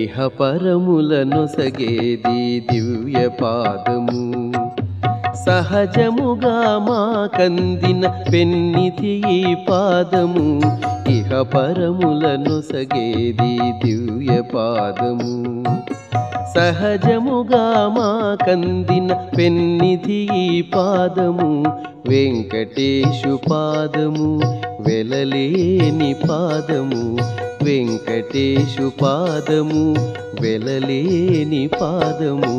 ఇహ పరములను సగేది దివ్య పాదము సహజముగా మా కందిన పెన్నిధి ఈ పాదము ఇహ పరములను సగేది దివ్య పాదము సహజముగా మా కందిన పెన్నిధి ఈ పాదము వెంకటేశు పాదము వెలలేని పాదము వెంకటేశు పాదము వెలలేని పాదము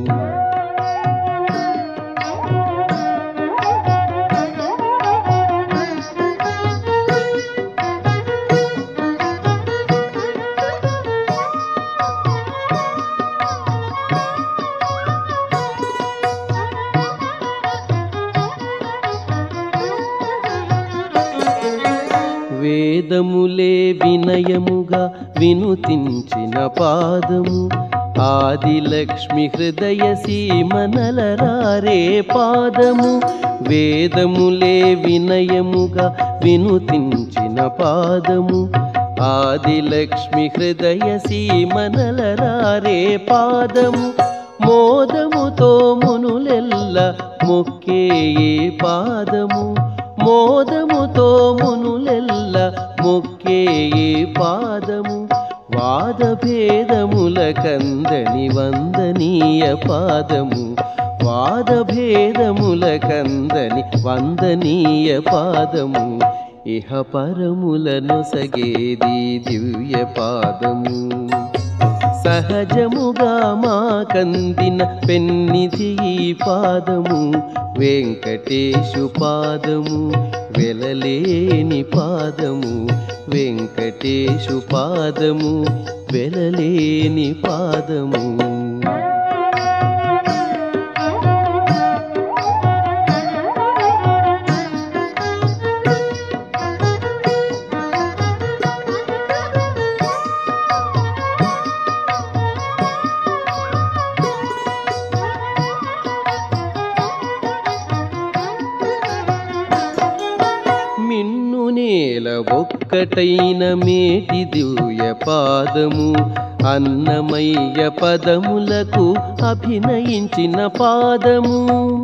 వేదములే వినయముగా వినుతించిన పాదము ఆదిలక్ష్మి హృదయ సీమనలరారే పాదము వేదములే వినయముగా వినుతించిన పాదము ఆదిలక్ష్మి హృదయ సీమనలరారే పాదము మోదముతో మునులెల్ల మొక్కే ఏ పాదము మోదముతో మునులెల్ల మొక్కే ఏ పాదము వాద భేదముల కందని వందనీయ పాదము వాద భేదముల కందని వందనీయ పాదము ఇహ పరములను సగేది దివ్య పాదము సహజముగా మా కందిన పెన్నిధి ఈ పాదము వెంకటేశు పాదము వెలలేని పాదము వెంకటేశు పాదము వెలలేని పాదము మిన్ను నేల ఒక్కటైన మేటి దివ్య పాదము అన్నమయ్య పదములకు అభినయించిన పాదము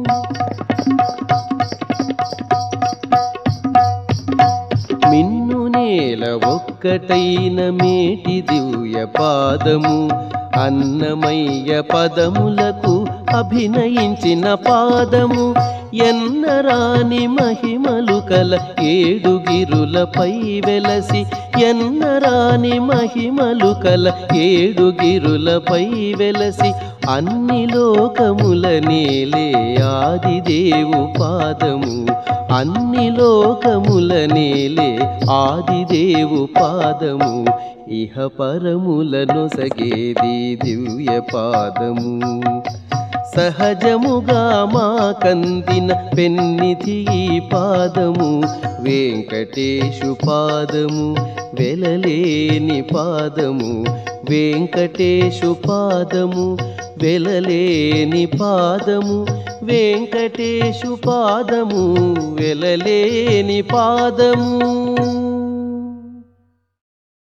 మిన్ను నేల ఒక్కటైన మేటి దివ్య పాదము అన్నమయ్య పదములకు అభినయించిన పాదము ఎన్నరాని మహిమలు కల ఏడుగిరులపై వెలసి ఎన్నరాని మహిమలు కల ఏడుగిరులపై వెలసి అన్ని లోకముల నేలే ఆదిదేవు పాదము అన్ని లోకముల నేలే ఆదిదేవు పాదము ఇహ పరములను సగేది దివ్య పాదము సహజముగా మా కందిన పెన్నిధి ఈ పాదము వెంకటేశు పాదము వెలలేని పాదము వెంకటేశు పాదము వెలలేని పాదము వెంకటేశు పాదము వెలలేని పాదము